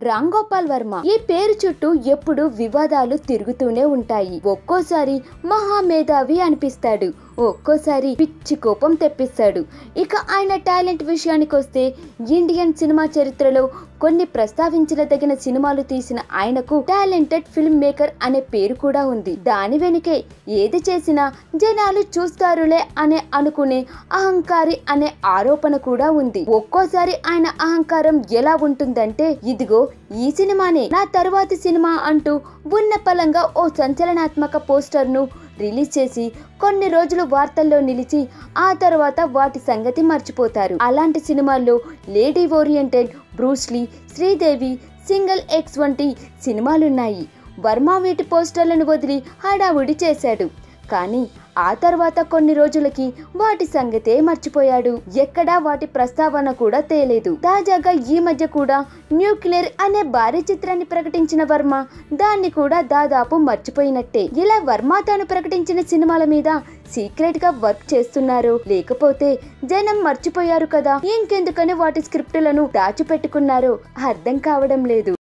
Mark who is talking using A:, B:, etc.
A: రామ్ గోపాల్ వర్మ ఈ పేరు చుట్టూ ఎప్పుడు వివాదాలు తిరుగుతూనే ఉంటాయి ఒక్కోసారి మహామేధావి అనిపిస్తాడు ఒక్కోసారి పిచ్చి కోపం తెప్పిస్తాడు ఇక ఆయన టాలెంట్ విషయానికి వస్తే ఇండియన్ సినిమా చరిత్రలో కొన్ని ప్రస్తావించదగిన సినిమాలు తీసిన ఆయనకు టాలెంటెడ్ ఫిల్మ్ మేకర్ అనే పేరు కూడా ఉంది దాని వెనుకే ఏది చేసినా జనాలు చూస్తారులే అనే అనుకునే అహంకారి అనే ఆరోపణ కూడా ఉంది ఒక్కోసారి ఆయన అహంకారం ఎలా ఉంటుందంటే ఇదిగో ఈ సినిమానే నా తరువాతి సినిమా అంటూ ఉన్న పలంగా ఓ సంచలనాత్మక పోస్టర్ ను రిలీజ్ చేసి కొన్ని రోజులు వార్తల్లో నిలిచి ఆ తర్వాత వాటి సంగతి మర్చిపోతారు అలాంటి సినిమాల్లో lady oriented Bruce Lee Sridevi single X వంటి సినిమాలున్నాయి వర్మ వీటి పోస్టర్లను వదిలి హడావుడి చేశాడు కానీ ఆ తర్వాత కొన్ని రోజులకి వాటి సంగతే మర్చిపోయాడు ఎక్కడా వాటి ప్రస్తావన కూడా తేలేదు తాజాగా ఈ మధ్య కూడా న్యూక్లియర్ అనే భారీ చిత్రాన్ని ప్రకటించిన వర్మ దాన్ని కూడా దాదాపు మర్చిపోయినట్టే ఇలా వర్మ తాను ప్రకటించిన సినిమాల మీద సీక్రెట్ గా వర్క్ చేస్తున్నారు లేకపోతే జనం మర్చిపోయారు కదా ఇంకెందుకని వాటి స్క్రిప్టులను దాచిపెట్టుకున్నారో అర్థం కావడం లేదు